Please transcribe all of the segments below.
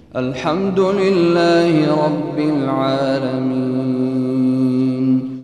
الحمد لله رب العالمين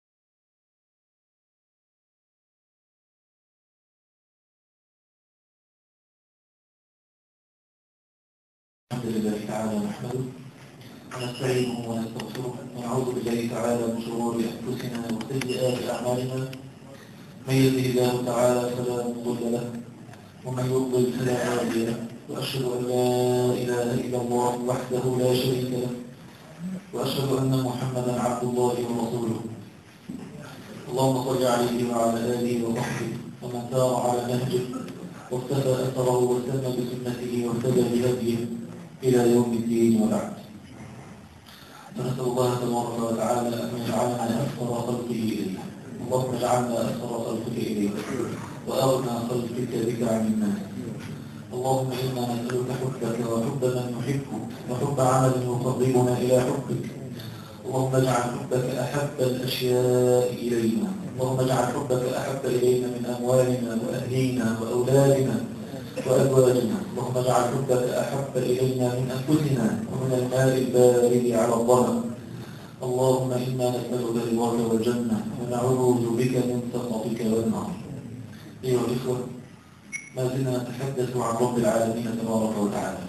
الحمد لله تعالى نحمده ونستعينه ونستغفره ونعوذ بالله تعالى من شرور انفسنا وسيئات اعمالنا من يهده الله تعالى فلا مضل له ومن يضلل فلا هادي له واشهد ان لا اله الا الله وحده لا شريك له واشهد ان محمدا عبد الله ورسوله اللهم صل عليه وعلى اله وصحبه ومن سار على نهجه واقتفى اثره واستنى بسنته واهتدى بهديه إلى يوم الدين وبعد فنسأل الله تبارك وتعالى أن يجعلنا أكثر خلقه إليه اللهم اجعلنا أكثر خلقك إليك وأغنى خلقك بك عن الناس اللهم إنا نسألك حبك وحب من يحبك وحب عمل يقربنا إلى حبك اللهم اجعل حبك أحب الأشياء إلينا اللهم اجعل حبك أحب إلينا من أموالنا وأهلينا وأولادنا وأزواجنا اللهم اجعل حبك أحب إلينا من أنفسنا ومن الماء البارد على الظما اللهم إنا نسألك رضاك والجنة ونعوذ بك من سخطك والنار أيها الإخوة ما زلنا نتحدث عن رب العالمين تبارك وتعالى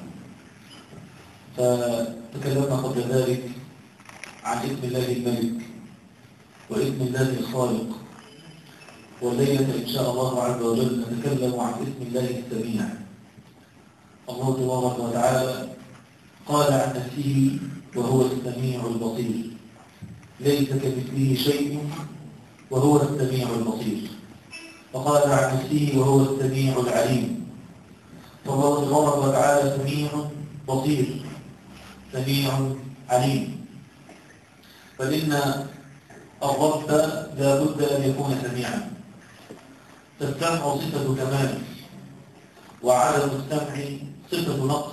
فتكلمنا قبل ذلك عن اسم الله الملك واسم الله الخالق والليلة إن شاء الله عز وجل نتكلم عن اسم الله السميع الله تبارك وتعالى قال عن نفسه وهو السميع البصير ليس كمثله شيء وهو السميع البصير وقال عن نفسه وهو السميع العليم فالله تبارك وتعالى سميع بصير سميع عليم فإن الرب لا بد أن يكون سميعا فالسمع صفة كمال وعدم السمع صفة نقص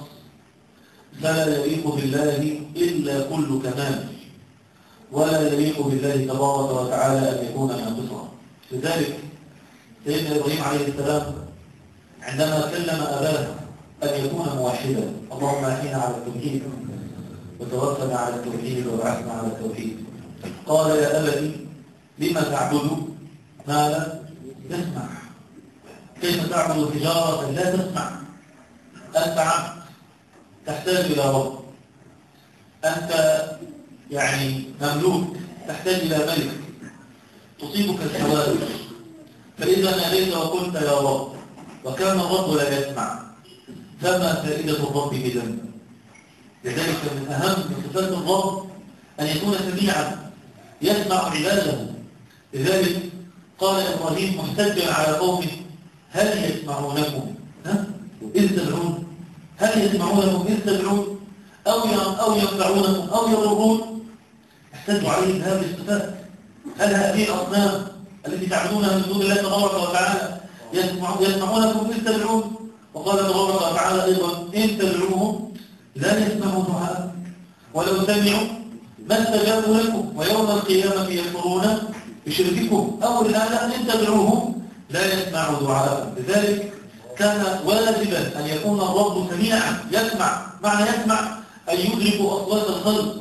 فلا يليق بالله إلا كل كمال ولا يليق بالله تبارك وتعالى أن يكون ناقصا لذلك سيدنا إبراهيم عليه السلام عندما كلم أباه أن يكون موحدا اللهم أحينا على التوحيد وتوفنا على التوحيد وبعثنا على التوحيد قال يا أبتي لما تعبد ما لا يسمع كيف تعبد تجارة لا تسمع أنت عبد تحتاج إلى رب أنت يعني مملوك تحتاج إلى ملك تصيبك الحوادث فإذا ناديت وقلت يا رب وكان الرب لا يسمع فما فائدة الرب إذن لذلك من أهم صفات الرب أن يكون سميعا يسمع عباده لذلك قال إبراهيم محتجا على قومه هل يسمعونكم ها؟ إذ تدعون هل يسمعونكم إذ تدعون أو أو ينفعونكم أو يضرون احتجوا عليه بهذه الصفات هل هذه الأصنام التي تعبدونها من دون الله تبارك وتعالى يسمع يسمعونكم إذ تدعون وقال تبارك وتعالى أيضا إن تدعوهم لا يسمعوا دعاء ولو سمعوا ما استجابوا لكم ويوم القيامة يكفرون بشرككم أول الآن إن تدعوهم لا يسمعوا دعاءكم لذلك كان واجبا أن يكون الرب سميعا يسمع معنى يسمع أن يدرك أصوات الخلق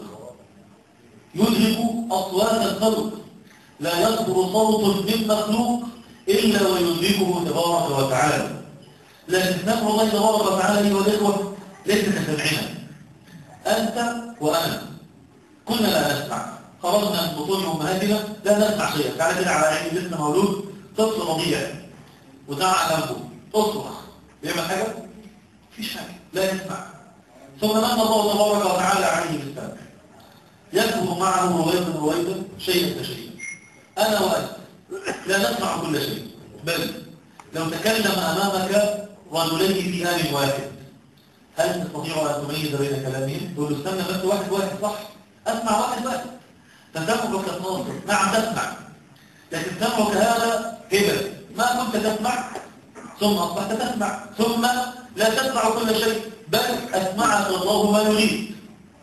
يدرك أصوات الخلق لا يصدر صوت من مخلوق إلا ويدركه تبارك وتعالى لكن سمع الله تبارك وتعالى أيها الإخوة ليس كسمعنا أنت وأنا كنا لا نسمع خرجنا من بطون أمهاتنا لا نسمع شيئا تعالى كده على عين لسه مولود طفل رضيع وزعق جنبه اصرخ بيعمل حاجة؟ مفيش حاجة لا يسمع ثم من الله تبارك وتعالى عليه بالسمع يكتب معه رويدا رويدا شيئا فشيئا أنا وأنت لا نسمع كل شيء بل لو تكلم أمامك رجلين في آن واحد هل تستطيع أن تميز بين كلامهم؟ تقول له استنى بس واحد واحد صح أسمع واحد واحد تسمعك الناظر نعم تسمع لكن سمعك هذا هبة ما كنت تسمع ثم أصبحت تسمع ثم لا تسمع كل شيء بل أسمعك الله ما يريد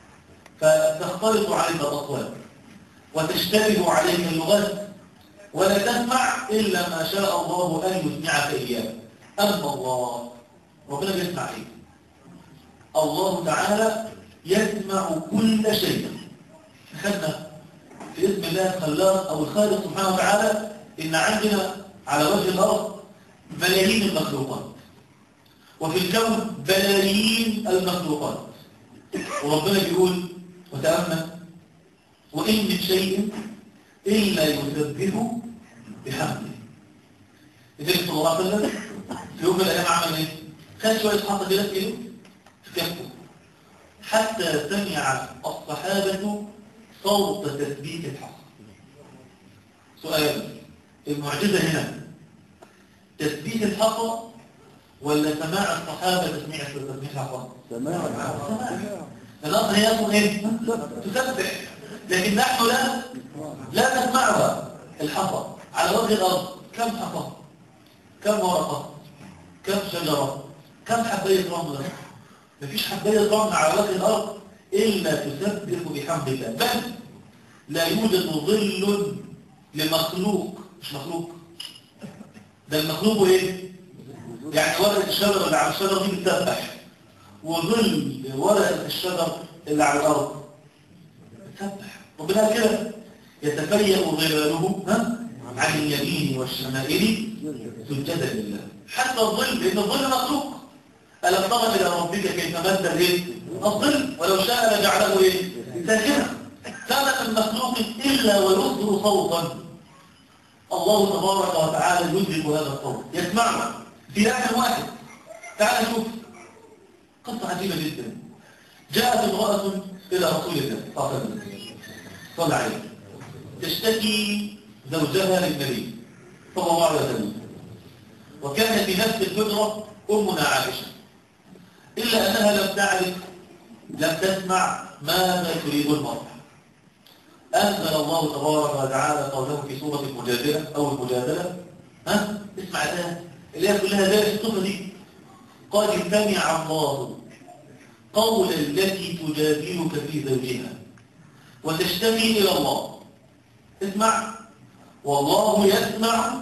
فتختلط عليك الأصوات وتشتبه عليك اللغات ولا تسمع إلا ما شاء الله أن يسمعك إياه أما الله ربنا بيسمع إيه الله تعالى يسمع كل شيء خدنا في اسم الله الخلاق أو الخالق سبحانه وتعالى إن عندنا على وجه الأرض ملايين المخلوقات وفي الكون بلايين المخلوقات وربنا بيقول وتأمل وإن من شيء إلا يسبحه بحمده النبي صلى الله عليه وسلم في يوم من الأيام عمل إيه؟ خد شوية حطة كده في إيده في كفه حتى سمع الصحابة صوت تثبيت الحصى سؤال المعجزة هنا تثبيت الحصى ولا سماع الصحابة تسميع تسميع الحصى؟ سماع سماع الأصل هي أصل إيه؟ تسبح لكن نحن لا لا نسمعها الحصى على وجه الأرض كم حصى؟ كم ورقة؟ كم شجرة؟ كم حباية رمل؟ مفيش حباية رمل على وجه الأرض إلا تسبح بحمد الله بل لا يوجد ظل لمخلوق مش مخلوق ده المخلوق ايه؟ يعني ورقة الشجر اللي على الشجر دي بتسبح وظل ورقة الشجر اللي على الأرض بتسبح ربنا قال كده يتفيأ ظلاله ها؟ عن اليمين والشمائل سجدا لله حتى الظل لأن الظل مخلوق ألم ترى إلى ربك كيف مد الايه؟ الظل ولو شاء لجعله ايه؟ ساكنا كان من مخلوق إلا ويصدر صوتا الله تبارك وتعالى يدرك هذا الصوت يسمعنا في لحن واحد تعال شوف قصة عجيبة جدا جاءت امرأة إلى رسول الله صلى الله عليه وسلم صلى عليه تشتكي زوجها للنبي صلى الله عليه وسلم وكان في نفس الفترة أمنا عائشة إلا أنها لم تعرف لم تسمع ماذا تريد المرأة أنزل الله تبارك وتعالى قوله في سورة المجادلة أو المجادلة ها اسمع ده اللي هي كلها ذلك الصفة دي قال سمع الله قول التي تجادلك في زوجها وتشتكي إلى الله اسمع والله يسمع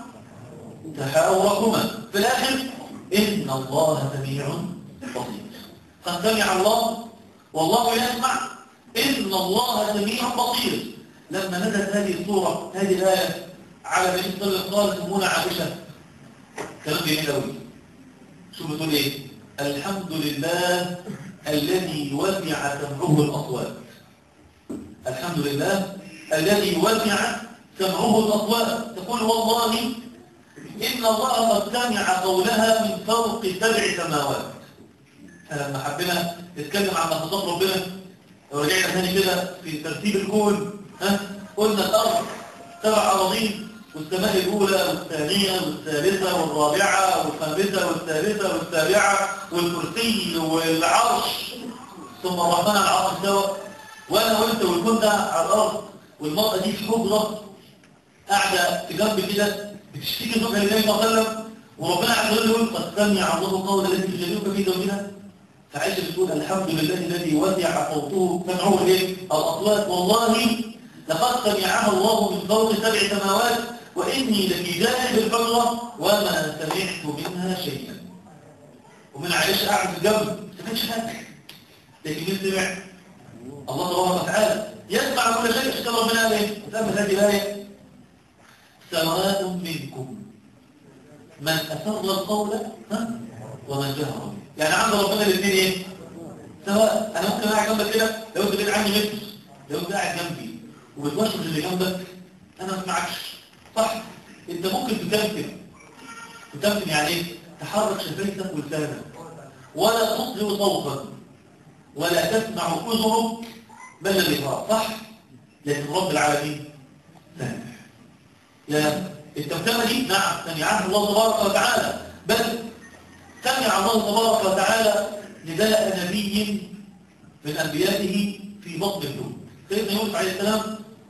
تحاوركما في الآخر إن الله سميع بصير قد سمع الله والله يسمع إن الله سميع بصير لما نزلت هذه الصورة هذه الآية على النبي صلى الله عليه وسلم قالت أمنا عائشة كلام جميل قوي شو بتقول إيه؟ الحمد لله الذي وسع سمعه الأصوات الحمد لله الذي وسع سمعه الأصوات تقول والله إن الله قد سمع قولها من فوق سبع سماوات فلما حبينا نتكلم عن مخلوقات ربنا لو رجعنا ثاني كده في ترتيب الكون ها قلنا الأرض سبع أراضين والسماء الأولى والثانية والثالثة والرابعة والخامسة والثالثة والسابعة والكرسي والعرش ثم الرحمن على العرش استوى وأنا وأنت والكون ده على الأرض والمرأة دي في حجرة قاعدة في جنب كده بتشتكي زوجها لله صلى الله عليه وسلم وربنا عز وجل يقول قد سمع الله قول التي تجادلك في زوجها فعائشة بتقول الحمد لله الذي وسع صوته سمعه ايه الأصوات والله لقد سمعها الله من فوق سبع سماوات وإني لفي جانب الحجرة وما سمعت منها شيئا ومن عائشة قاعد في الجنب ما كانش حاجة لكن مين سمع الله تبارك وتعالى يسمع كل شيء عشان ربنا قال ايه سمى هذه الآية سواء منكم من أسر القول ها ومن جهر به يعني عند ربنا الاثنين ايه سواء انا ممكن قاعد جنبك كده لو انت بعيد عني متر لو انت قاعد جنبي وبتوشوش اللي جنبك انا ما اسمعكش صح انت ممكن تتمكن تتمكن يعني ايه تحرك شفايفك ولسانك ولا تصدر صوتا ولا تسمع اذنك بل الإقرار صح لكن رب العالمين سامع يا التمتمة دي نعم سمعها الله تبارك وتعالى بل سمع الله تبارك وتعالى نداء نبي من أنبيائه في بطن النور سيدنا يوسف عليه السلام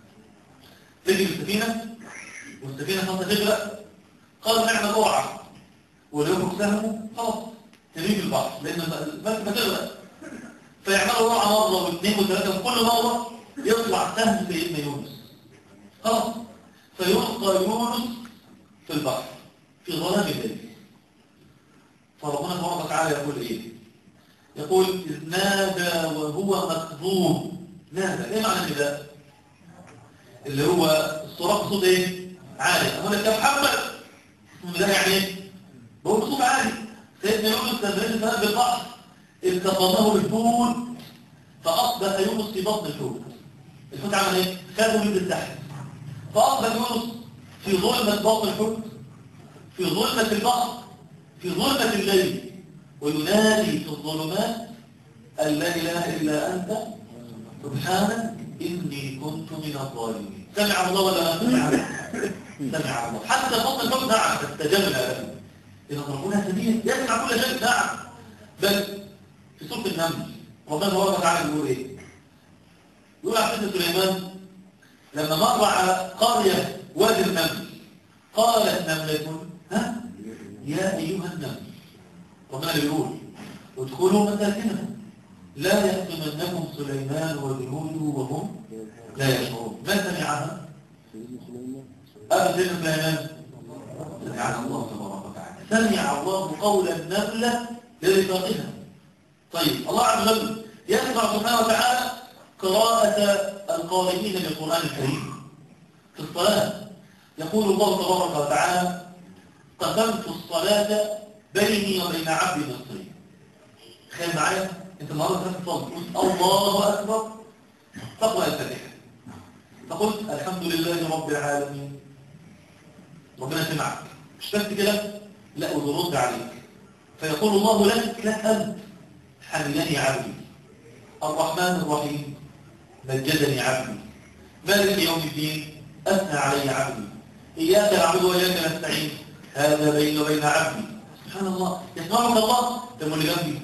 تجري السفينة والسفينة خلصة تغرق قال نعمة قرعة ولو يخرج سهمه خلاص تريد البحر لأن المركبة تغرق فيعملوا قرعة مرة واثنين وثلاثة وكل مرة يطلع سهم سيدنا يونس خلاص فيلقى يونس في البحر في ظلام الليل فربنا تبارك وتعالى يقول ايه يقول إذ نادى وهو مكذوب نادى إيه معنى النداء؟ اللي هو الصراخ بصوت إيه؟ عالي أقول لك يا محمد النداء يعني إيه؟ بقول بصوت عالي سيدنا يونس لما نزل بالبحر التقطه الحوت فأصبح يونس في بطن الحوت الحوت عمل إيه؟ خده من تحت فأصبح يونس في ظلمة بطن الحوت في ظلمة البحر في ظلمة الليل وينادي في الظلمات أن لا إله إلا أنت سبحانك إني كنت من الظالمين سمع الله ولا لا سمع سمع الله حتى بطن الحوت نعم استجبنا له إذا ربنا سميع يسمع كل شيء نعم بل في سورة النمل ربنا تبارك وتعالى بيقول إيه؟ يقول على سيدنا سليمان لما مر على قرية وادي النمل قالت نملة ها يا أيها النمل ربنا بيقول ادخلوا مساكنهم لا يحكمنكم سليمان وجنوده وهم لا يشعرون ما سمعها؟ أبا سيدنا سليمان سمعها الله تبارك وتعالى سمع الله قول النملة لرفاقها طيب الله عز وجل يسمع سبحانه وتعالى قراءة القارئين للقرآن الكريم في الصلاة يقول الله تبارك وتعالى قسمت الصلاة بيني وبين عبدي مصري تخيل معايا انت النهارده داخل تصلي قلت الله اكبر تقرا الفاتحه فقلت الحمد لله رب العالمين ربنا سمعك مش بس كده لا ويرد عليك فيقول الله لك لك انت حمدني عبدي الرحمن الرحيم مجدني عبدي مالك يوم الدين اثنى علي عبدي اياك نعبد واياك نستعين هذا بيني وبين عبدي سبحان الله يسمعك الله طب واللي جنبي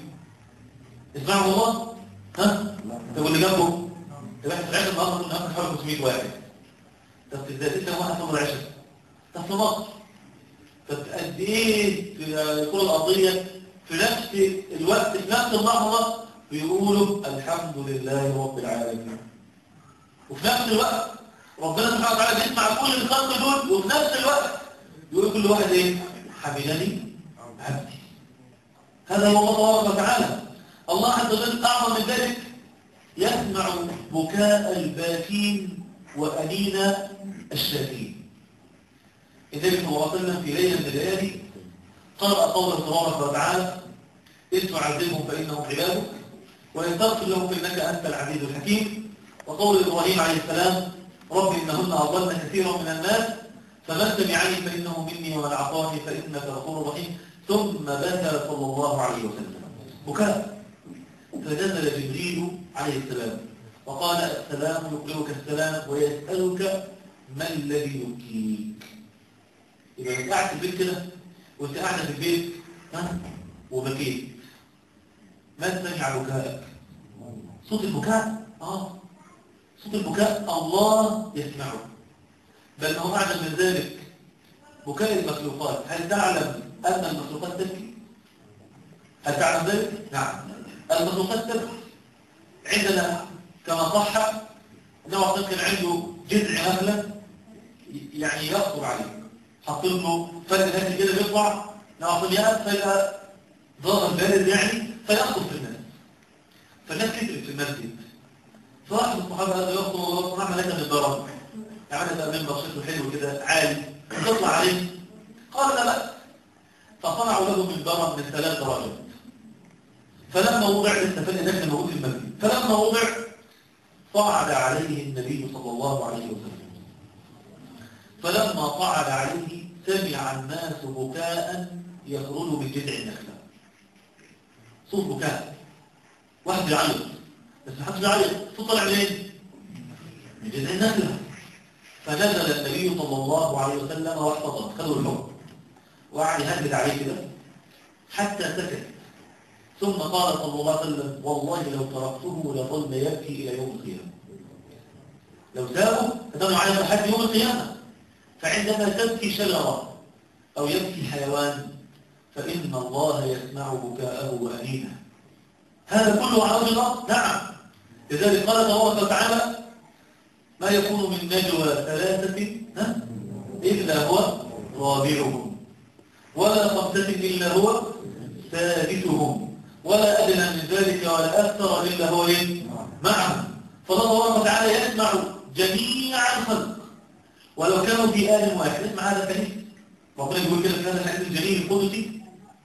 يسمعك الله ها طب واللي جنبه طب احنا في عشر النهارده كنا هناخد حوالي 500 واحد طب ازاي انت واحد صبر عشر طب في مصر طب قد ايه في الكره الارضيه في نفس الوقت في نفس اللحظه بيقولوا الحمد لله رب العالمين وفي نفس الوقت ربنا سبحانه وتعالى بيسمع كل الخلق دول وفي نفس الوقت يقول كل واحد ايه حمدني عبدي هذا هو الله تبارك وتعالى الله عز وجل اعظم من ذلك يسمع بكاء الباكين وانين الشاكين لذلك صلى الله عليه وسلم في ليله من الليالي قرأ قوله تبارك وتعالى إن تعذبهم فإنهم عبادك وإن تغفر لهم فإنك أنت العزيز الحكيم وقول إبراهيم عليه السلام رب إنهن أضلن كثيرا من الناس فمن تبعني فإنه مني ومن عصاني فإنك غفور رحيم ثم بكى صلى الله عليه وسلم بكاء فنزل جبريل عليه السلام وقال السلام يقلبك السلام ويسألك ما الذي يبكيك يبقى انت قاعد في البيت كده وانت قاعده في البيت ها وبكيت من سمع بكائك صوت البكاء اه صوت البكاء الله يسمعه بل هو أعلم من ذلك بكاء المخلوقات هل تعلم أن المخلوقات تبكي؟ هل تعلم ذلك؟ نعم المخلوقات تبكي عندنا كما صح أنه كان عنده جذع نخلة يعني يخطر عليه حاطين له فرد هاتي كده بيطلع نعطي يأس فيبقى ظاهر بارد يعني فيأخذ في الناس فالناس كترت في المسجد فواحد من الصحابة هذا يخطر الله ونعمل لك من الضرب عمل بقى من بسيط حلو كده عالي تطلع عليه قال لا بأس فصنعوا له من ضرب من ثلاث درجات فلما وضع لسه فلن نجم موجود في المسجد فلما وضع صعد عليه النبي صلى الله عليه وسلم فلما صعد عليه سمع الناس بكاء يخرج من جذع النخلة صوت بكاء واحد يعيط بس محدش يعيط صوت طلع منين؟ من جذع النخلة فنزل النبي صلى الله عليه وسلم واحتضر خذوا الحكم وقعد يهدد عليه كده حتى سكت ثم قال صلى الله عليه وسلم والله لو تركته لظل يبكي الى يوم القيامه لو سابه هتبقى عليه لحد يوم القيامه فعندما تبكي شجره او يبكي حيوان فان الله يسمع بكاءه وانينه هذا كله على وجه الارض نعم لذلك قال تبارك وتعالى ما يكون من نجوى ثلاثة ها؟ إلا هو رابعهم ولا خمسة إلا هو سادسهم ولا أدنى من ذلك ولا أكثر إلا هو إيه؟ معه فالله تبارك وتعالى يسمع جميع الخلق ولو كانوا في آل واحد اسمع هذا الحديث ربنا يقول كده في هذا الحديث الجليل القدسي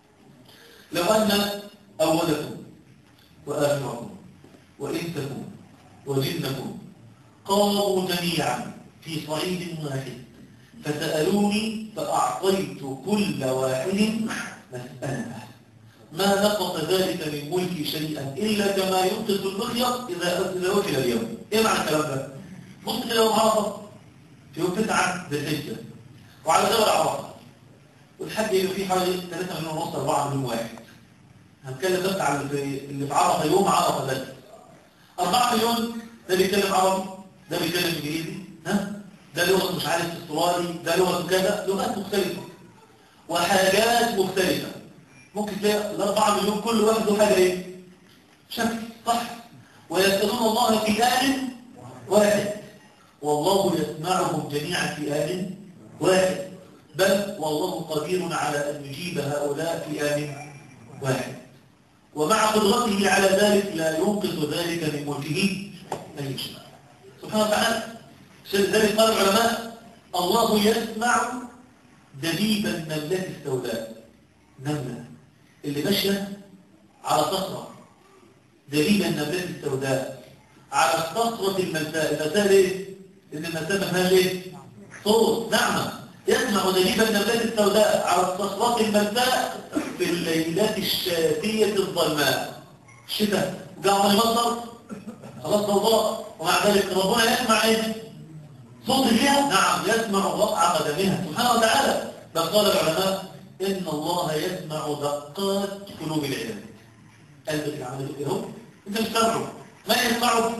لو أن أولكم وآخركم وإنسكم وجنكم قاموا جميعا في صعيد واحد فسألوني فأعطيت كل واحد مسألة ما نقص ذلك من ملكي شيئا إلا كما ينقص المخيط إذا إذا وكل اليوم إيه معنى الكلام ده؟ بص كده يوم عرفة في يوم تسعة ذي الحجة وعلى دور عرفة والحج يبقى فيه حوالي 3 مليون ونص 4 مليون واحد هنتكلم بس على اللي في اللي في عرفة يوم عرفة بس 4 مليون ده بيتكلم عربي ده بيتكلم انجليزي ها ده لغة مش عارف استرالي ده لغة كذا لغات مختلفة وحاجات مختلفة ممكن تلاقي الأربعة مليون كل واحد له حاجة ايه؟ شكل صح ويسألون الله في آل واحد والله يسمعهم جميعا في آل واحد بل والله قدير على أن يجيب هؤلاء في آل واحد ومع قدرته على ذلك لا ينقص ذلك من ملكه أي شيء سبحانه وتعالى ذلك قال العلماء الله يسمع دبيب النملة السوداء نملة اللي ماشية على صخرة دبيب النملة السوداء على الصخرة الملساء الملساء ليه؟ لأن الملساء ما فيهاش ايه؟ صوت نعمة يسمع دبيب النملة السوداء على الصخرة الملساء في الليلات الشاتية الظلماء الشتاء قاعد يمطر خلاص ضوضاء ومع ذلك ربنا يسمع ايه؟ صوت الريح نعم يسمع وقع قدمها سبحانه وتعالى بل قال العلماء إن الله يسمع دقات قلوب العباد قلبك العمل ايه هو انت مش سامعه ما يسمعه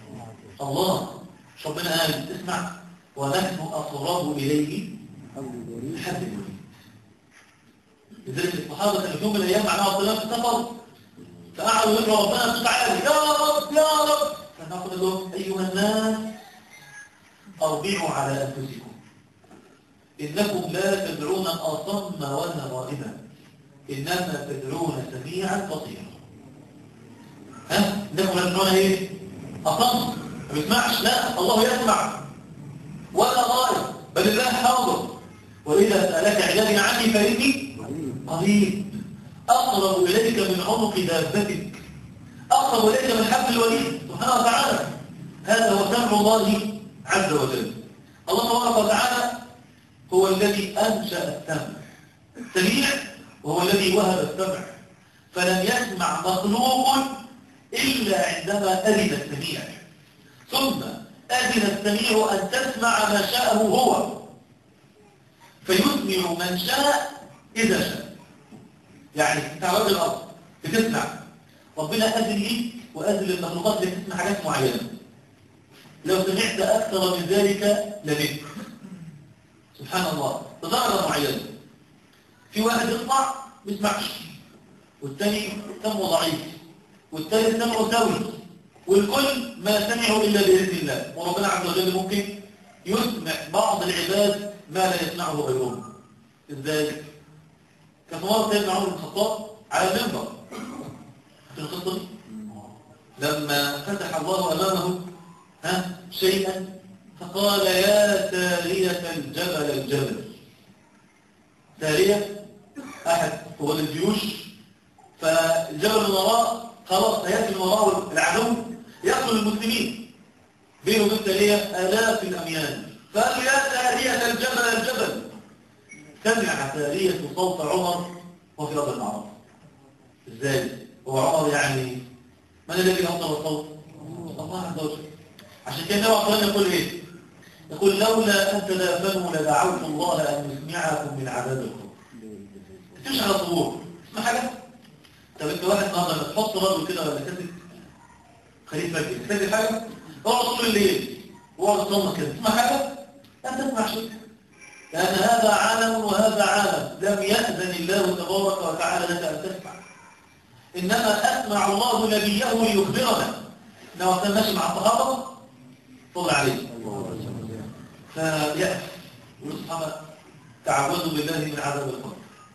الله مش ربنا قال اسمع ونحن أقرب إليه حد الوليد لذلك الصحابة كانوا في يوم من الأيام معناها عبد الله في السفر فقعدوا يدعوا ربنا بصوت عالي يا رب يا رب فنقول لهم أيها الناس أربعوا على أنفسكم إنكم لا تدعون أصم ولا غائبا إنما تدعون سميعا بصيرا ها إنكم لا تدعون إيه أصم ما بيسمعش لا الله يسمع ولا غائب بل الله حاضر وإذا سألك عبادي عني فإني قريب أقرب إليك من عنق دابتك أقرب إليك من حبل الوليد سبحانه وتعالى هذا هو سمع الله عز وجل الله تبارك وتعالى هو الذي أنشأ السمع سميع وهو الذي وهب السمع فلم يسمع مخلوق إلا عندما أذن السميع ثم أذن السميع أن تسمع ما شاءه هو فيسمع من شاء إذا شاء يعني انت على وجه الأرض بتسمع ربنا أذن ليك وأذن للمخلوقات اللي تسمع حاجات معينة لو سمعت أكثر من ذلك لبك سبحان الله بدرجة معينة في واحد يطلع ما يسمعش والثاني سمعه ضعيف والثالث سمعه سوي والكل ما سمعوا إلا بإذن الله وربنا عز وجل ممكن يسمع بعض العباد ما لا يسمعه غيرهم ازاي؟ كفوار سيدنا عمر بن الخطاب على المنبر في القصة دي لما فتح الله أمامه ها شيئا فقال يا سارية الجبل الجبل سارية أحد هو الجيوش فالجبل من وراء خلاص هيأتي من وراء العدو يقتل المسلمين بينه وبين سارية آلاف الأميال فقال يا سارية الجبل الجبل سمع سارية صوت عمر وفي أرض المعرض ازاي؟ هو عمر يعني من الذي أوصل الصوت؟ الله عز وجل عشان كده النبي عليه يقول ايه يقول لولا ان تدافنوا لدعوت الله ان يسمعكم من عذابكم تمشي على طول اسمع حاجه طب انت واحد النهارده تحط رجل كده ولا كاتب خليفه كده كاتب حاجه اقعد طول الليل واقعد تصلي كده تسمع حاجه لا تسمع شيء لان هذا عالم وهذا عالم لم ياذن الله تبارك وتعالى لك ان تسمع انما اسمع الله نبيه ليخبرنا لو كان ماشي مع الصحابه صلى عليه فيأس والصحابة تعوذوا بالله من عذاب القبر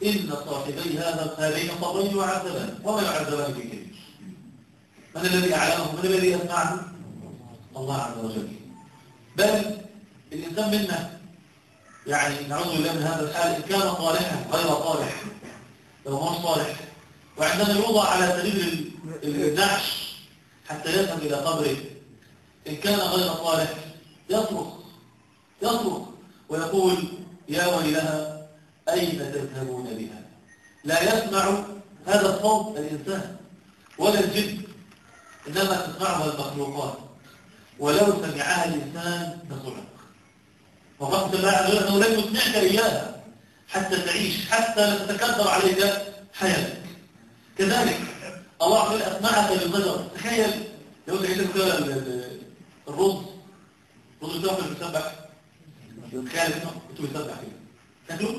إن صاحبي هذا هذين القبرين يعذبان وما يعذبان في كبير من الذي أعلمه من الذي يسمعه الله عز وجل بل الإنسان منا يعني نعوذ بالله من هذا الحال إن كان صالحا غير صالح لو هو صالح وعندما يوضع على سبيل النعش حتى يذهب إلى قبره إن كان غير صالح يصرخ يصرخ ويقول يا ويلها أين تذهبون بها لا يسمع هذا الصوت الإنسان ولا الجن إنما تسمعها المخلوقات ولو سمعها الإنسان لصعق وقد الله أنه لن يسمعك إياها حتى تعيش حتى لا تتكدر عليك حياتك كذلك الله عز وجل أسمعك للغدر تخيل لو انت عندك كده الرز الرز بتاعك اللي بيسبح تخيل اسمه كنت بيسبح كده تاكله؟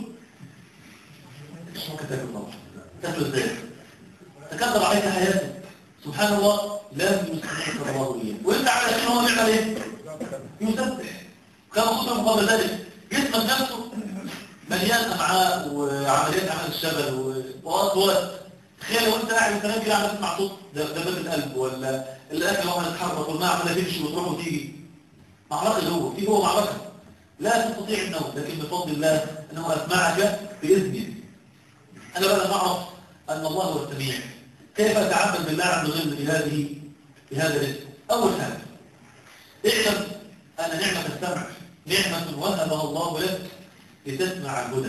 مش ممكن تاكله طبعا تاكله ازاي؟ تكدر عليك حياتك سبحان الله لازم يسمعك الله إياه وانت على شيء هو بيعمل ايه؟ يسبح كما خصوصا قبل ذلك جسمك نفسه مليان امعاء وعمليات عمل الشغل واصوات تخيل لو انت قاعد وكلام كده عمال تسمع صوت دبات القلب ولا الاكل وهو يتحرك والماء عماله تمشي وتروح وتيجي معركه جوه في جوه معركه لا تستطيع النوم لكن بفضل الله انه اسمعك باذنه انا بقى نعرف ان الله هو السميع كيف اتعبد بالله عز وجل بهذه بهذا الاسم اول حاجه اعلم ان نعمه السمع نعمه وهبها الله لك لتسمع الهدى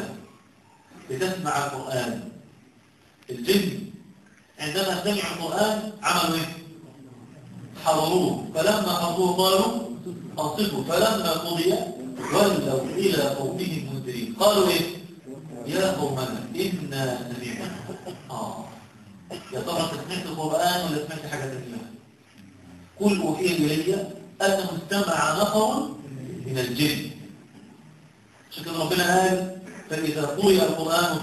لتسمع القران الجن عندما سمعوا القرآن عملوا ايه؟ حضروه فلما حضروه قالوا أنصتوا فلما قضي ولوا إلى قومهم منذرين قالوا ايه؟ يا قومنا إنا سمعنا آه يا ترى سمعت القرآن ولا سمعت حاجة ثانية؟ قل أوحي إلي أنه استمع نفر من الجن عشان كده ربنا قال فإذا قرئ القرآن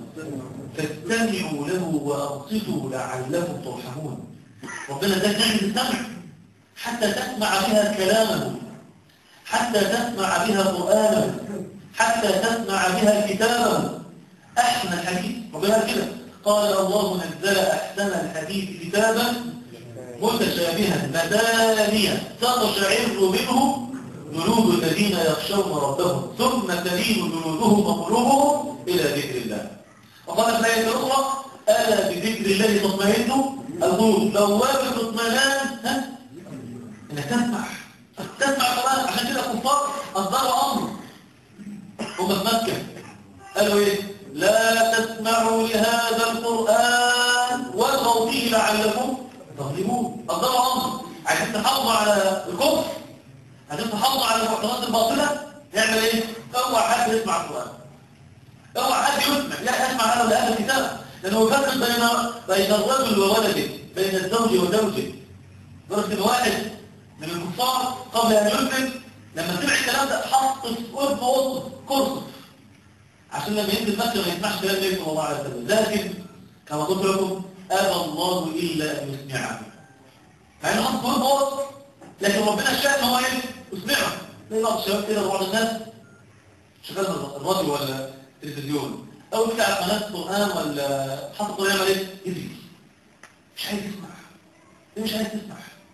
فاستمعوا له وأنصتوا لعلكم ترحمون ربنا ده نعمة السمع حتى تسمع بها كلامه حتى تسمع بها قرآنه حتى تسمع بها كتابه أحسن الحديث ربنا قال كده قال الله نزل أحسن الحديث كتابا متشابها مدانيا تقشعر منه جلود الذين يخشون ربهم ثم تلين جلودهم وقلوبهم إلى ذكر الله وقال في الآية الأخرى ألا بذكر الله تطمئن القلوب لو واجب اطمئنان ها انك تسمع تسمع القرآن عشان كده الكفار أصدروا أمر هم في مكة قالوا إيه لا تسمعوا لهذا القرآن والغوا فيه لعلكم تظلمون أصدروا أمر عشان تحافظوا على الكفر عشان تحافظوا على المعتقدات الباطلة يعمل إيه؟ اوعى حد يسمع القرآن اوعى حد يسمع لا يسمع هذا لأهل الكتاب لأنه يفرق بين بين الرجل وولده بين الزوج وزوجه درجة الواحد من الكفار قبل أن يسلم لما سمع الكلام ده حط في قرب وسط كرسف عشان لما ينزل مكة ما يسمعش كلام النبي صلى الله عليه وسلم لكن كما قلت لكم أبى الله إلا أن يسمعه مع إنه حط قرب وسط لكن ربنا الشأن هو إيه؟ يسمعه زي بعض الشباب كده بعض الناس شغال الراديو ولا التلفزيون أو بتاع قناة قرآن ولا حط قرآن يعمل إيه؟ يدري مش عايز يسمع ليه مش عايز تسمع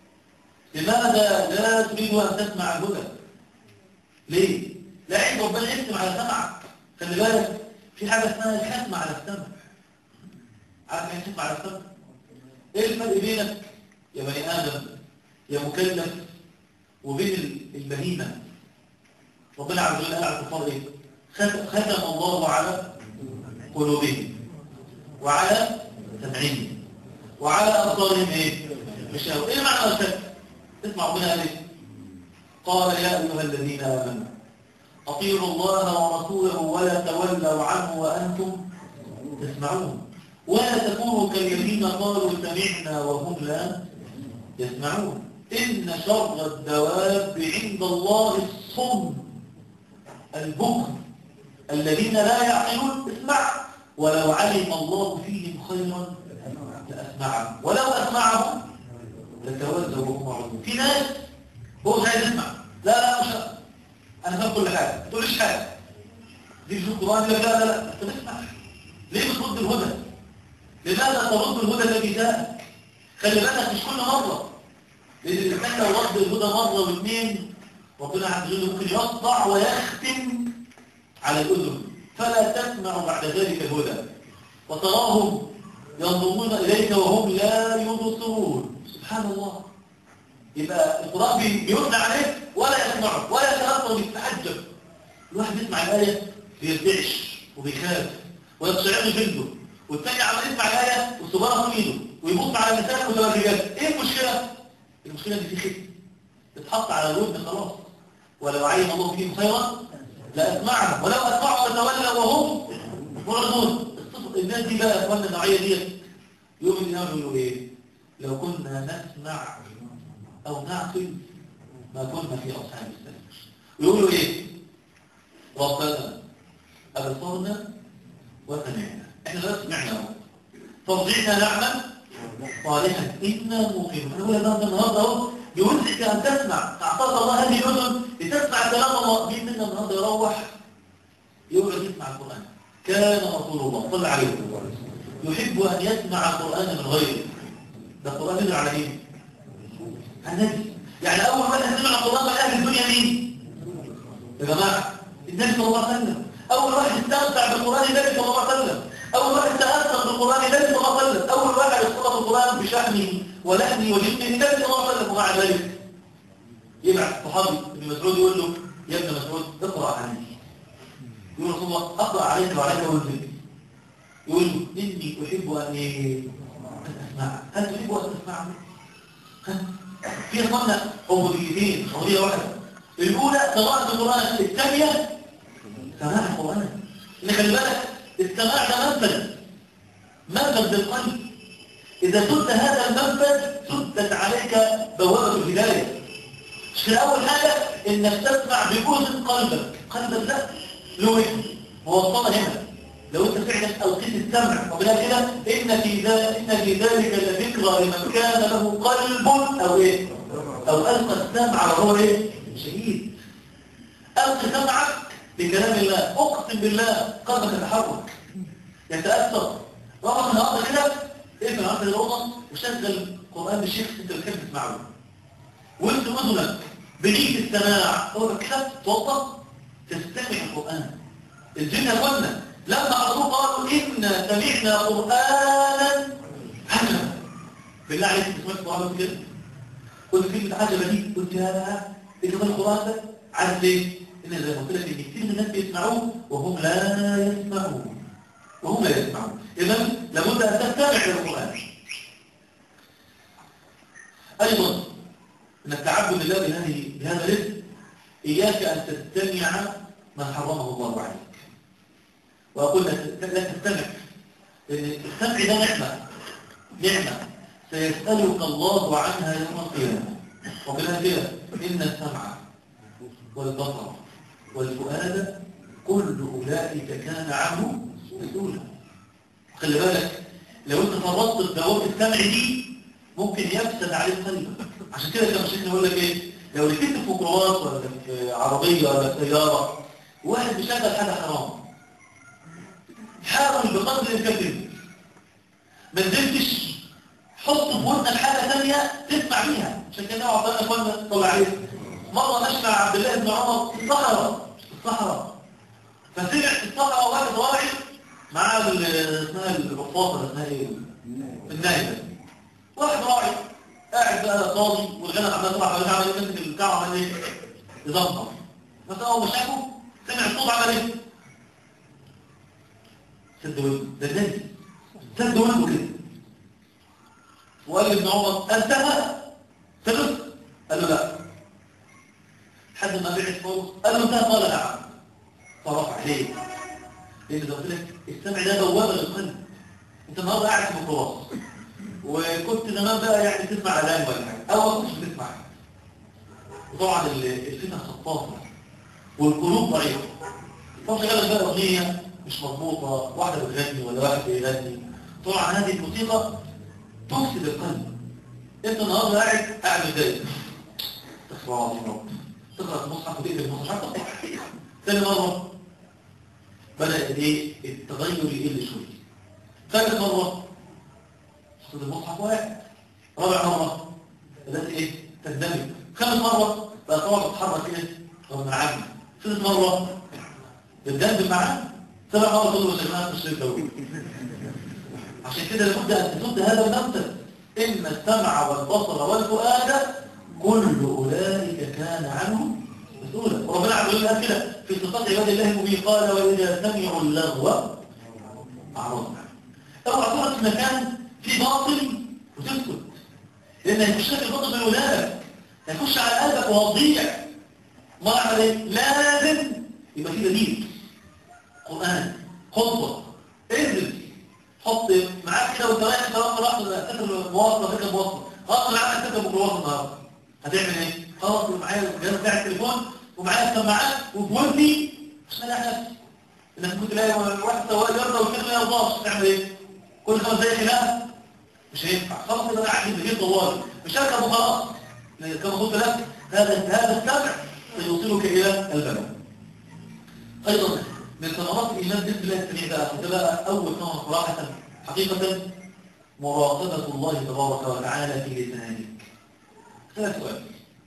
لماذا لا تريد أن تسمع الهدى ليه لا عيب ربنا يسمع على سمعك خلي بالك في حاجة اسمها الحكم على السمع عارف يعني الحكم على السمع ايه الفرق بينك يا بني آدم يا مكلف وبين البهيمة ربنا عز وجل قال على الكفار ايه ختم الله على قلوبهم وعلى سمعهم وعلى أبصارهم ايه مشاور ايه معنى الختم اسمع ربنا قال ايه قال يا ايها الذين امنوا اطيعوا الله ورسوله ولا تولوا عنه وانتم تسمعون ولا تكونوا كالذين قالوا سمعنا وهم لا يسمعون ان شر الدواب عند الله الصم البكم الذين لا يعقلون اسمع ولو علم الله فيهم خيرا لاسمعهم ولو اسمعهم تتوزوا وهم معرضون في ناس هو مش عايز يسمع لا لا مش انا فاهم كل حاجه ما تقوليش حاجه دي في القران لا لا لا انت تسمع ترد الهدى لماذا ترد الهدى الذي جاءك خلي بالك مش كل مرة لأن الإنسان لو رد الهدى مرة واثنين ربنا عز وجل ممكن يقطع ويختم على الأذن فلا تسمع بعد ذلك الهدى وتراهم ينظرون إليك وهم لا يبصرون سبحان الله يبقى القرآن بي- بيثنى عليه ولا يسمعه ولا يتأثر ويتعجب الواحد يسمع الآية بيرتعش وبيخاف ويقشعر جلده والثاني عمال يسمع الآية وصبارة في ايده ويبص على اللسان متبرجات ايه المشكلة؟ المشكلة دي في ختم اتحط على الودن خلاص ولو علم الله فيهم خيرا لأسمعهم ولو أسمعوا وتولوا وهم معرضون الصف- الناس دي بقى يا اخوانا النوعية دي يوم القيامة يقولوا ايه؟ لو كنا نسمع أو نعقل ما كنا في أصحاب السلام ويقولوا ايه؟ ربنا أبصرنا وسمعنا احنا لا سمعنا اهو فارجعنا نعمل صالحا إنا موقنون أنا أقول لك النهارده اهو يوزك أن تسمع تعطاك الله هذه الأذن لتسمع كلام الله مين منا النهارده يروح يقعد يسمع القرآن كان رسول الله صلى عليه وسلم يحب أن يسمع القرآن من غيره ده القرآن يدل على إيه؟ على النبي يعني أول واحد سمع القرآن من أهل الدنيا مين؟ يا جماعة النبي صلى الله عليه وسلم أول واحد استمتع بالقرآن النبي صلى الله عليه وسلم أول واحد تأثر بالقرآن النبي صلى الله عليه وسلم أول واحد اصطلح القرآن بشحنه ولحمه وجسمه النبي صلى الله عليه وسلم ومع ذلك يبعث صحابي ابن مسعود يقول له يا ابن مسعود اقرأ عني يقول رسول الله اقرأ عليك وعليك وانزل يقول له إني أحب أن إيه؟ أن أسمع هل تحب أن تسمعني؟ ها؟ في أخوانا عبوديتين قضية واحدة الأولى قراءة القرآن الثانية سماع القرآن إن خلي بالك السماع ده منفذ منفذ للقلب إذا سد هذا المنفذ سدت عليك بوابة الهداية مش أول حاجة إنك تسمع بأذن قلبك قلبك لا له اسم موصلة هنا لو انت فعلا ألقيت السمع وبلا كده إن في ذلك إن في ذلك لذكرى لمن كان له قلب أو إيه أو ألقى السمع وهو إيه شهيد ألقي سمعك بكلام الله أقسم بالله قلبك يتحرك يتأثر رغم النهارده كده اقفل عند الأوضة وشغل قرآن الشيخ أنت بتحب تسمعه وانت أذنك بنية السماع هو كده توضى تستمع القرآن الجن يقولنا لما عرضوه قالوا إنا سمعنا قرآنا عجبا بالله عليك تسمع القرآن كده قلت كلمة عجبة دي قلت يا إيه كمان القرآن ده عارف ليه؟ إن زي ما قلت لك إن كتير من الناس بيسمعوه وهم لا يسمعون وهم لا يسمعون إذا لابد أن تستمع إلى القرآن أيضا من التعبد لله بهذه بهذا الاسم إياك أن تستمع ما حرمه الله عليك وأقول لك لا تستمع لأن السمع ده نعمة نعمة سيسألك الله عنها يوم القيامة وبالله كده إن السمع والبصر والفؤاد كل أولئك كان عنه مسؤولا خلي بالك لو انت فرطت في دوام السمع دي ممكن يفسد عليك قلبك عشان كده كان شيخنا يقول لك ايه لو ركبت في ميكروباص ولا في عربيه ولا في سياره واحد بيشغل حاجه حرام حاول بقدر الامكان ما نزلتش حط في ودنك حاجه ثانيه تسمع بيها عشان كده عطانا اخوانا طلع عليه مره نسمع عبد الله بن عمر في الصحراء في الصحراء فسمع في الصحراء واحد راعي مع اسمها الرفاطه اسمها ايه النايبه واحد راعي قاعد بقى قاضي والغنم عمال تطلع حوالين عمال يمسك البتاع عمال ايه يزنطر بس اول ما شافه سمع الصوت عمل ايه سد ودنه ده النبي سد ودنه كده وقال لابن عمر انتهى فلس قال له لا حد ما بعد فوق قال له انتهى قال نعم فرفع ليه لان زي ما قلت لك السمع ده بوابه للقلب انت النهارده قاعد في ميكروباص وكنت زمان بقى يعني تسمع اغاني ولا حاجه او ما كنتش بتسمع وطبعا الفتن خطافه والقلوب ضعيفه فشغلت بقى اغنيه مش مضبوطه واحده بتغني ولا واحد بيغني طبعا هذه الموسيقى تفسد القلب انت النهارده قاعد قاعد متضايق استغفر الله العظيم رب تقرا المصحف وتقلب المصحف ثاني مره بدا ايه التغير يقل شويه ثالث مرة تاخد المصحف واحد رابع مرة بدأت ايه تندمج خامس مرة بقى تقعد تتحرك ايه غصب عنك سادس مرة بتدندن معاه سبع مرة تقول له يا جماعة مش الدوري عشان كده لابد ان تسد هذا النفس ان السمع والبصر والفؤاد كل اولئك كان عنه مسؤولا وربنا عز وجل كده في صفات عباد الله المبين قال واذا سمعوا اللغو اعرضوا عنه اوعى تقعد في مكان فيه باطل وتسكت لان هيخش لك الباطل من ولادك هيخش على قلبك وهتضيع ما اعمل ايه لازم يبقى في دليل قران خطبه انزل حط معاك كده وانت رايح انت رايح راح تاكل مواصله فكره مواصله غصب عنك تاكل ميكروباص النهارده هتعمل ايه؟ خلاص معايا الجهاز بتاع التليفون ومعايا السماعات وبودني مش لاقي نفسي انك كنت تلاقي واحد سواق يرضى والكلمه ما يرضاش تعمل ايه؟ كل خمس دقايق خلاف مش هينفع خلاص كده انا قاعد في البيت طوالي مش هركب وخلاص كما قلت لك هذا هذا السمع سيوصلك الى البلد ايضا من ثمرات الايمان باذن الله السميع ده خد بقى اول ثمره صراحه حقيقه مراقبه الله تبارك وتعالى في لسانك ثلاث سؤال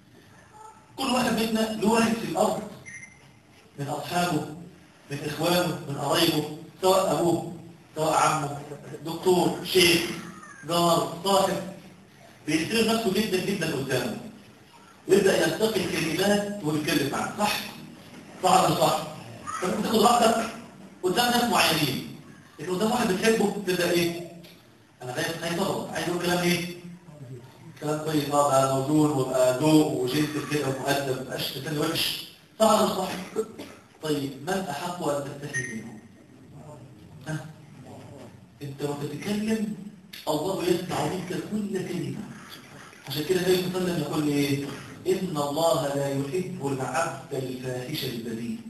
كل واحد منا له واحد في الارض من اصحابه من اخوانه من قرايبه سواء ابوه سواء عمه دكتور شيخ جار صاحب بيحترم نفسه جدا جدا قدامه ويبدا يلتقي الكلمات ويتكلم معاه صح صح ولا صح فانت تاخد راحتك قدام ناس معينين لكن قدام واحد بتحبه تبدا ايه انا خايف خايف اغلط عايز اقول كلام ايه كلام طيب اه بقى موزون وبقى ذوق وجنتل كده ومؤدب مبقاش تاني وحش صح ولا صح طيب من احق ان تستحي منه ها انت وتتكلم الله يسمع منك كل كلمه عشان كده النبي صلى الله عليه وسلم يقول ايه ان الله لا يحب العبد الفاحش البذيء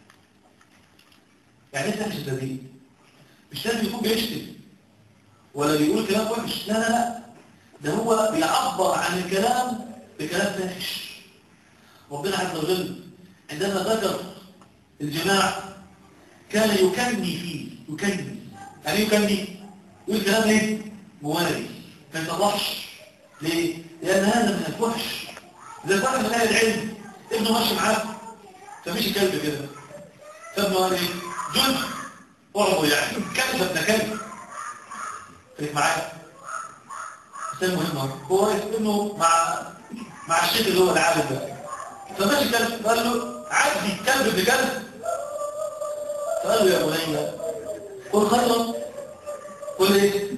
يعني ايه فاحش البذيء مش لازم يكون بيشتم ولا بيقول كلام وحش لا لا لا ده هو بيعبر عن الكلام بكلام فاحش ربنا عز وجل عندما ذكر الجماع كان يكني فيه يكني يعني ايه يكني يقول كلام ايه موالي ما يصلحش ليه لان هذا من الفحش اذا كان من اهل العلم ابنه ماشي معاه فمشي كلب كده فابنه قال ايه جند اعرضه يعني كلب ابن كلب خليك معايا بس المهم هو ابنه مع مع الشيخ اللي هو العالم ده فماشي كلب قال له عدي كلب ابن كلب فقال له يا بني قل خيرا قل ايه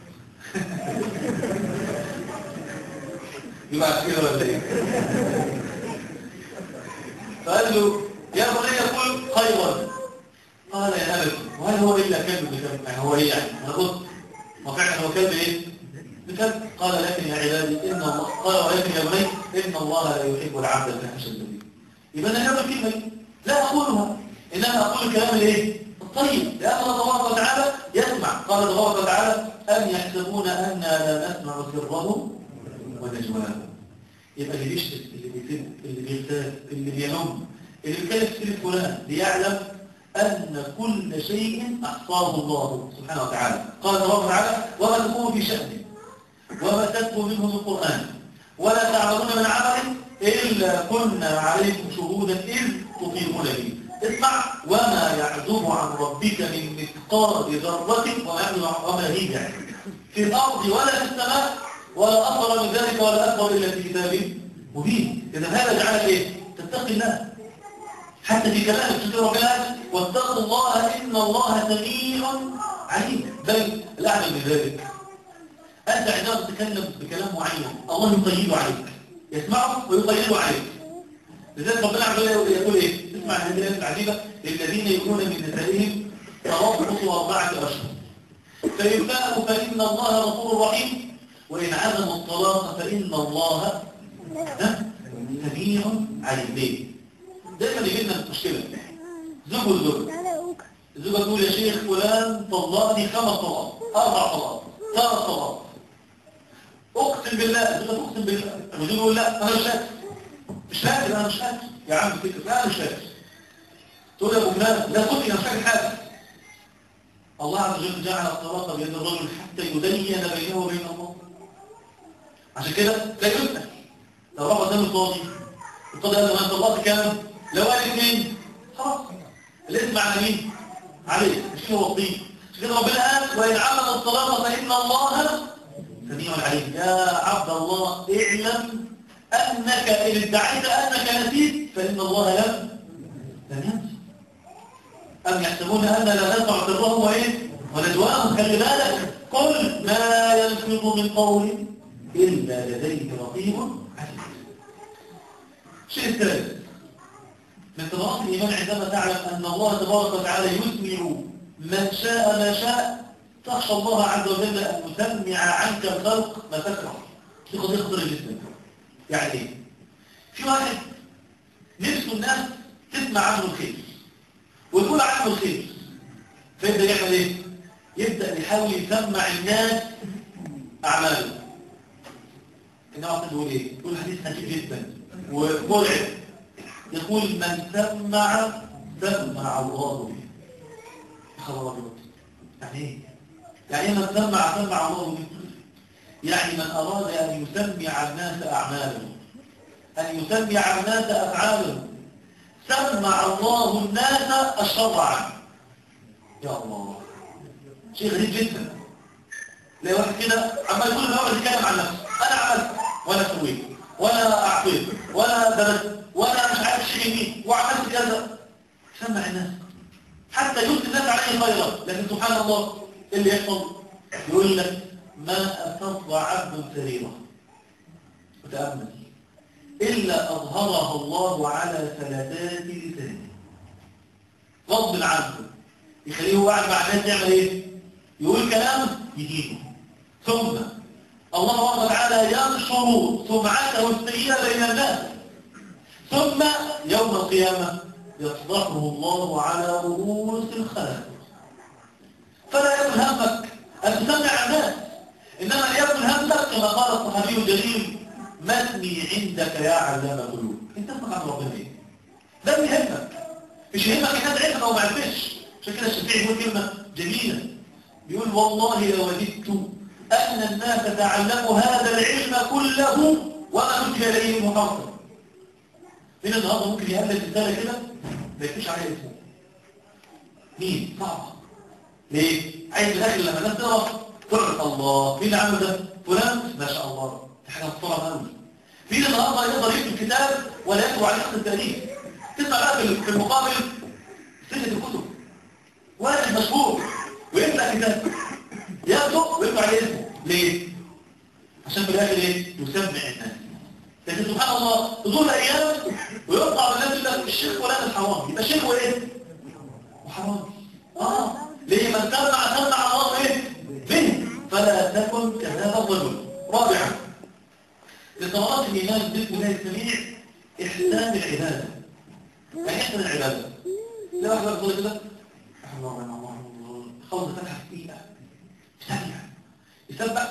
يبقى كده ولا ايه فقال له يا بني قل خيرا قال يا ابت وهل هو الا كلب بكلب يعني هو ايه يعني انا قلت ما فعلا هو كلب ايه بكلب قال لكن يا عبادي ان الله قال ولكن يا بني ان الله لا يحب العبد الفاحش البذيء يبقى انا هذا الكلمه دي لا اقولها انما اقول الكلام الايه الطيب لان الله تبارك وتعالى يسمع قال تبارك وتعالى ام يحسبون انا لا نسمع سرهم ونجواهم يبقى اللي بيشتم اللي بيسب اللي بيغتاب اللي بينم اللي بيتكلم في فلان ليعلم أن كل شيء أحصاه الله سبحانه وتعالى قال الله تعالى وما تكون في شأن وما تتلو منه من قرآن ولا تعملون من عمل إلا كنا عليكم شهودا إذ تطيعون به اسمع وما يعزب عن ربك من مثقال ذرة وما هي يعني في الأرض ولا في السماء ولا أصغر من ذلك ولا أكبر إلا في كتاب مبين إذا هذا جعلك إيه؟ تتقي الله حتى في كلامك تقول ربنا واتقوا الله إن الله سميع عليم بل الأعلم من ذلك أنت عندما تتكلم بكلام معين الله يطيب عليك يسمعه ويطيب عليك لذلك ربنا عز وجل يقول إيه اسمع هذه الآيات العجيبة الذين يكون من نسائهم تربص أربعة أشهر فإن فاءوا فإن الله غفور رحيم وإن عزموا الطلاق فإن الله سميع عليم ليه؟ دايما يجي لنا مشكلة زوج والزوج الزوجة تقول يا شيخ فلان طلقني خمس طلاق أربع طلاق ثلاث طلاق أقسم بالله الزوجة تقسم بالله الرجل يقول لا أنا مش فاكر مش فاكر أنا مش فاكر يا عم فكر لا أنا مش فاكر تقول يا أبو فلان لا كنت أنا مش فاكر حاجة الله عز وجل جعل الطلاق بيد الرجل حتى يدين بينه وبين الله عشان كده لا يسأل لو راح قدام القاضي القاضي قال له انت طلقت كام لو قال اثنين خلاص الاسم على مين عليه مش هو وصيه عشان كده ربنا قال وان عمل الطلاق فان الله سميع عليم يا عبد الله اعلم انك ان ادعيت انك نسيت فان الله لم لم ينسى أم يحسبون أن لا نسمع سرهم وإيه ونجواهم خلي بالك قل ما يلفظ من قول إلا لديه رقيب عتيد الشيء الثالث من ثمرات الإيمان عندما تعلم أن الله تبارك وتعالى يسمع من شاء ما شاء تخشى الله عز وجل أن يسمع عنك الخلق ما تكره في قضية خطر جدا يعني إيه؟ في واحد نفسه الناس تسمع عنه الخير ويقول عنه الخير فيبدأ يعمل ايه؟ يبدأ يحاول يسمع الناس أعماله إنه أعطي يقول ايه؟ يقول حديث عجيب جدا ومرعب يقول من سمع سمع الله به خبر الله يعني ايه؟ يعني من سمع سمع الله به يعني من أراد أن يسمع الناس أعمالهم أن يسمع الناس أفعالهم سمع الله الناس الشر عنه يا الله شيء غريب جدا لا واحد كده عمال يقول الأول يتكلم عن نفسه أنا عملت ولا سويت ولا أعطيت ولا درست ولا مش عارف شيء مين وعملت كذا سمع الناس حتى يلقي الناس عليه خيرا لكن سبحان الله إيه اللي يحصل يقول لك ما أسر عبد سريرا وتأمل إلا أظهرها الله على ثلاثات لسانه غضب عنه يخليه واحد مع الناس يعمل ايه يقول كلام يجيبه ثم الله سبحانه وتعالى ينشر سمعته السيئة بين الناس ثم يوم القيامة يفضحه الله على رؤوس الخلائق فلا يكن همك أن تسمع الناس إنما ليكن همك كما قال الصحابي الجليل ما اسمي عندك يا علام القلوب انت اسمك عن ربنا ايه ده اللي يهمك مش يهمك الناس عرفت او ما عرفتش عشان كده الشافعي يقول كلمه جميله بيقول والله لوددت ان الناس تعلموا هذا العلم كله وما نتج اليه محافظا من النهارده ممكن يقابل رساله كده ما يكتبش عليها اسمه مين صعب ليه عايز الاخر لما الناس تقرا تعرف الله مين اللي عمل ده فلان ما شاء الله دي حاجه محترمه قوي مين النهارده يقدر يكتب كتاب ولا يكتب عليه خط التاريخ تسمع بقى في المقابل سنه الكتب واحد مشهور ويبدا كتاب يكتب ويكتب عليه اسمه ليه عشان في الاخر ايه يسمع الناس لكن سبحان الله تدور ايام ويطلع من الناس يقول لك الشيخ فلان الحرام يبقى شيخ وايه وحرام اه ليه من سمع سمع الله ايه به فلا تكن كهذا الرجل رابعا لثمرات الإيمان باسم الله السميع إحسان العبادة يعني إحسان العبادة لا واحد يقول كده رحمه الله رحمه الله خلص فتحة دقيقة ثانية يسبح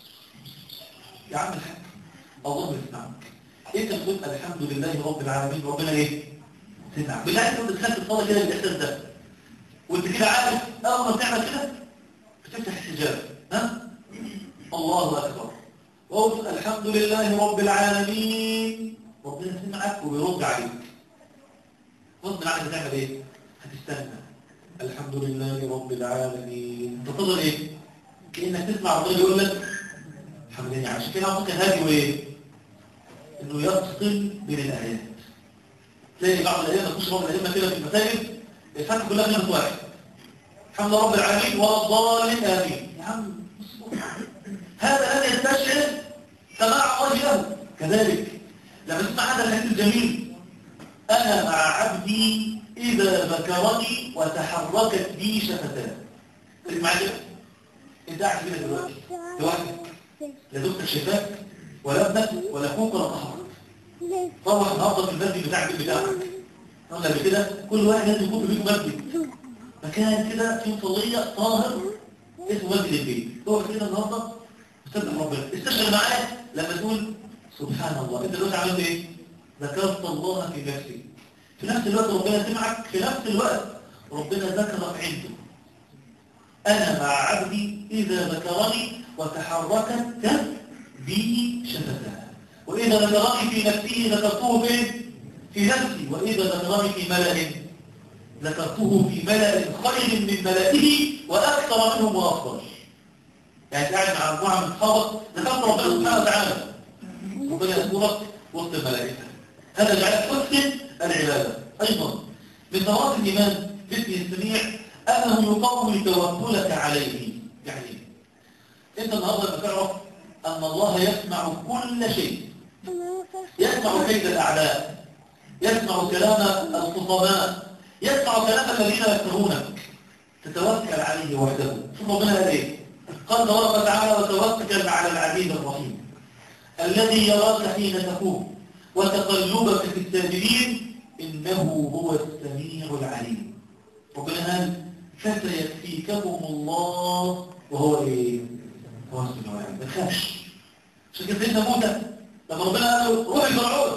يا عم الحاج الله يسمعك انت بتقول الحمد لله رب العالمين ربنا ايه سمع بالله انت بتخلي الصلاه كده بالاحساس ده وانت كده عارف اول ما بتعمل كده بتفتح الحجاب ها الله اكبر وقلت الحمد لله رب العالمين ربنا سمعك وبيرد عليك غصب عنك هتعمل ايه هتستنى الحمد لله رب العالمين تفضل ايه كانك تسمع ربنا يقول لك الحمد لله عشان كده ممكن هادي وايه انه يفصل بين الايات تلاقي بعض الايات تخش بعض الايات كده في المساجد الفتح كلها كلمه واحد الحمد لله رب العالمين ولا الضالين امين يا عم هذا الذي يستشعر سماع الله له كذلك لما تسمع هذا الحديث الجميل أنا مع عبدي إذا ذكرني وتحركت بي شفتاه اسمع كده انت قاعد كده دلوقتي لوحدك لا دكتور شفاك ولا ابنك ولا اخوك ولا صاحبك روح النهارده في المسجد بتاع البيت بتاعك قلنا قبل كده كل واحد لازم يكون في بيته مسجد مكان كده فيه صليه طاهر اسمه مسجد البيت روح كده النهارده استبدل ربنا استشعر معايا لما تقول سبحان الله انت دلوقتي عملت ايه ذكرت الله في نفسي في نفس الوقت ربنا سمعك في نفس الوقت ربنا ذكرك عنده أنا مع عبدي إذا ذكرني وتحركت بي شفتاه وإذا ذكرني في نفسه ذكرته فين؟ في نفسي وإذا ذكرني في ملأ ذكرته في ملأ خير من ملئه وأكثر منهم وأفضل يعني قاعد مع مجموعة من الصحابة ذكرت ربنا سبحانه وتعالى ربنا يذكرك وسط الملائكة هذا جعل حسن العبادة أيضا من ثمرات الإيمان باسم السميع أنه يقوم توكلك عليه يعني أنت النهارده لما تعرف أن الله يسمع كل شيء يسمع كيد الأعداء يسمع كلام الخصماء يسمع كلام الذين يكرهونك تتوكل عليه وحده شوف ربنا قال ايه قال تبارك وتعالى وتوكل على العزيز الرحيم الذي يراك حين تقوم وتقلبك في الساجدين انه هو السميع العليم ربنا قال فسيكفيكهم الله وهو ايه هو السميع العليم ما تخافش عشان كده سيدنا موسى لما ربنا قال له روح فرعون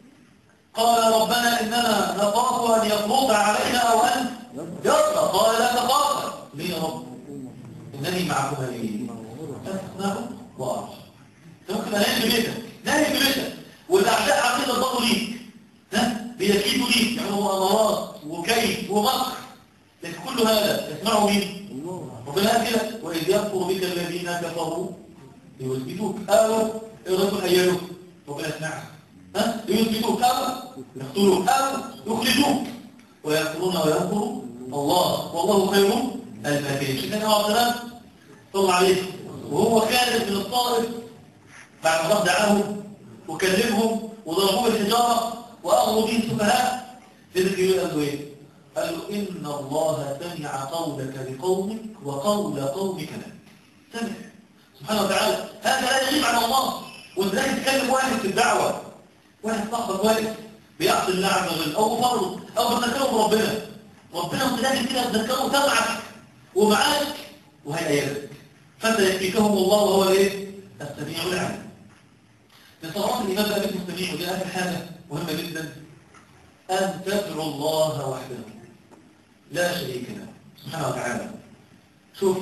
قال ربنا إننا نخاف أن يفرط علينا أو أن يطغى قال لا تخاف ليه يا رب إنني معكم ليه أسمع وأرى أنت ممكن أنام ببيتك نام ببيتك والأعداء عقيدة الضغط ليك ها بيكيدوا ليك يعملوا أمارات وكيد ومكر لكن كل هذا يسمعه مين؟ ربنا قال كده وإذ يكفر بك الذين كفروا ليثبتوك أو يغلقوا أيالك ربنا يسمعك ها ليثبتوك أو يقتلوك أو يخرجوك ويكفرون ويكفر الله والله خير الماكرين شكرا يا عبد صلى عليه وهو خارج من الطائف بعد ما دعاهم وكلمهم وضربوه بالحجاره واغروا به السفهاء لذلك يقول له ايه؟ قال له ان الله سمع قولك لقومك وقول قومك لك سمع سبحانه وتعالى هذا لا يغيب عن الله وانت لا تتكلم واحد في الدعوه واحد صاحبك واقف بيعصي الله عز وجل او فرض او بتذكره ربنا ربنا وانت داخل كده تذكره سمعك ومعاك وهيأيدك فسيكفيكهم الله وهو ايه؟ السميع العليم من ثمرات الإيمان بقى باسم السميع ودي آخر حاجة مهمة جدا أن تدعو الله وحده لا شريك له سبحانه وتعالى شوف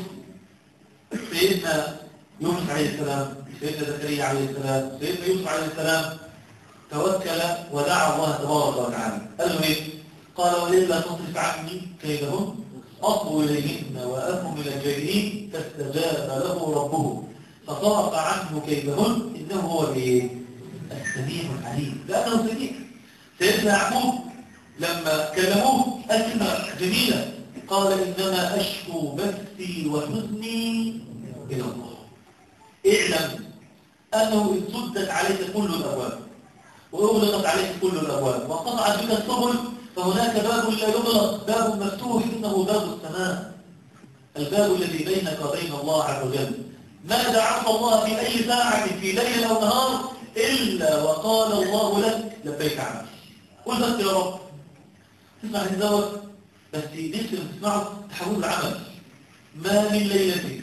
سيدنا يونس عليه السلام سيدنا زكريا عليه السلام سيدنا يوسف عليه السلام توكل ودعا الله تبارك وتعالى قال له ايه؟ قال ولله تصرف عني كيدهن أصبوا إليهن وأكم من الجاهلين فاستجاب له ربه فصرف عنه كيدهن إنه هو الايه؟ السميع العليم لأنه سميع سيدنا يعقوب لما كلموه قال كلمة جميلة قال إنما أشكو بثي وحزني إلى الله اعلم أنه إن سدت عليك كل الأبواب وأغلقت عليك كل الأبواب وانقطعت بك السبل فهناك باب لا يغلق باب مفتوح إنه باب السماء الباب الذي بينك وبين الله عز وجل ما دعوت الله في أي ساعة في ليل أو نهار إلا وقال الله لك لبيك عمل قل بس يا رب تسمع الزوج بس نفسي تسمعه تحول العمل ما من ليلة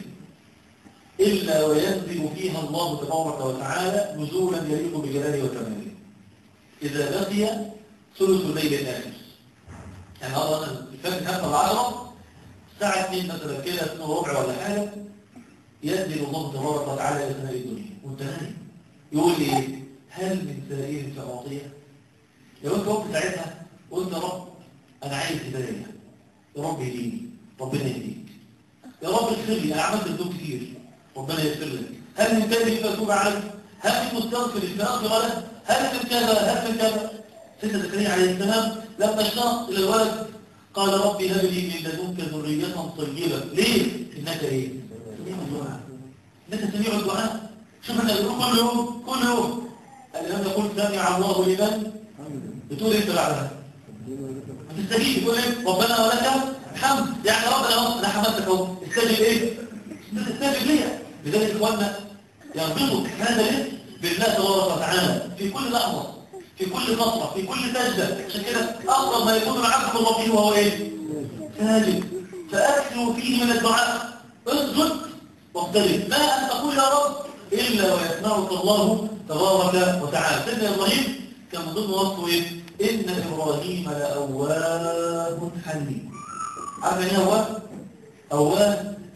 إلا وينزل فيها الله تبارك وتعالى نزولا يليق بجلاله وكماله إذا بقي ثلث الليل الآخر يعني هذا أنا الفجر خمسة العشرة الساعة 2 مثلا كده 2 ربع ولا حاجة ينزل الله تبارك وتعالى إلى سماء الدنيا وأنت نايم يقول لي إيه؟ هل من سائل فأعطيه؟ لو أنت وقت ساعتها قلت يا رب أنا عايز هداية يا رب اهديني ربنا يهديك يا رب اغفر لي أنا عملت ذنوب كتير ربنا يغفر لك هل من تائب فأتوب عليه؟ هل من مستغفر فأغفر له؟ هل من كذا هل من كذا؟ سيدنا زكريا عليه السلام لما اشتاق إلى الولد قال ربي هب لي من لدنك ذرية طيبة ليه؟ إنك إيه؟ سميع الدعاء إنك سميع الدعاء شوف احنا بنقول كل يوم كل يوم الإمام يقول سمع الله لمن بتقول إيه بعدها؟ تستجيب تقول إيه؟ ربنا ولك الحمد يعني ربنا اهو أنا حمدتك أهو استجب إيه؟ استجب ليا لذلك إخواننا يربطك هذا ليه؟ بالله تبارك وتعالى في كل لحظة في كل فترة في كل سجدة عشان كده أفضل ما يكون العبد من ربه وهو إيه؟ ساجد فأكثروا فيه من الدعاء اسجد واقترب ما أن تقول يا رب إلا ويسمعك الله تبارك وتعالى سيدنا إبراهيم كان من ضمن وصفه إيه؟ إن إبراهيم لأواه حليم عارف يعني أواه؟ أواه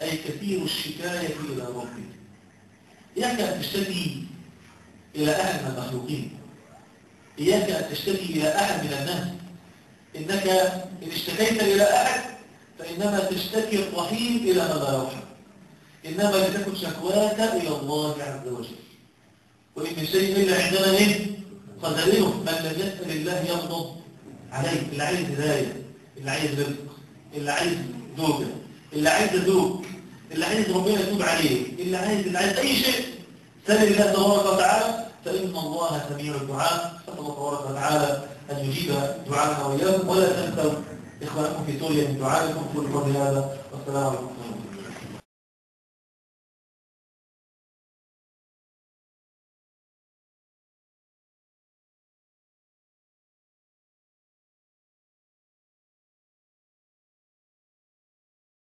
أي كثير الشكاية إلى ربك إياك أن تشتكي إلى أحد من المخلوقين إياك أن تشتكي إلى أحد من الناس إنك إن اشتكيت إلى أحد فإنما تشتكي الرحيم إلى من لا يرحم إنما لتكن شكواك إلى الله عز وجل وإن من شيء إلا عندنا إيه؟ خزائنه من لم يسأل الله يغضب عليه اللي عايز هداية اللي عايز رزق اللي عايز زوجة اللي عايز زوج اللي عايز ربنا يتوب عليه اللي عايز اللي عايز أي شيء سأل الله تبارك وتعالى فإن الله سميع الدعاء أسأل الله تبارك وتعالى أن يجيب دعاءنا وإياكم ولا تنسوا إخوانكم في سوريا من دعائكم كل قول هذا والسلام عليكم ورحمة الله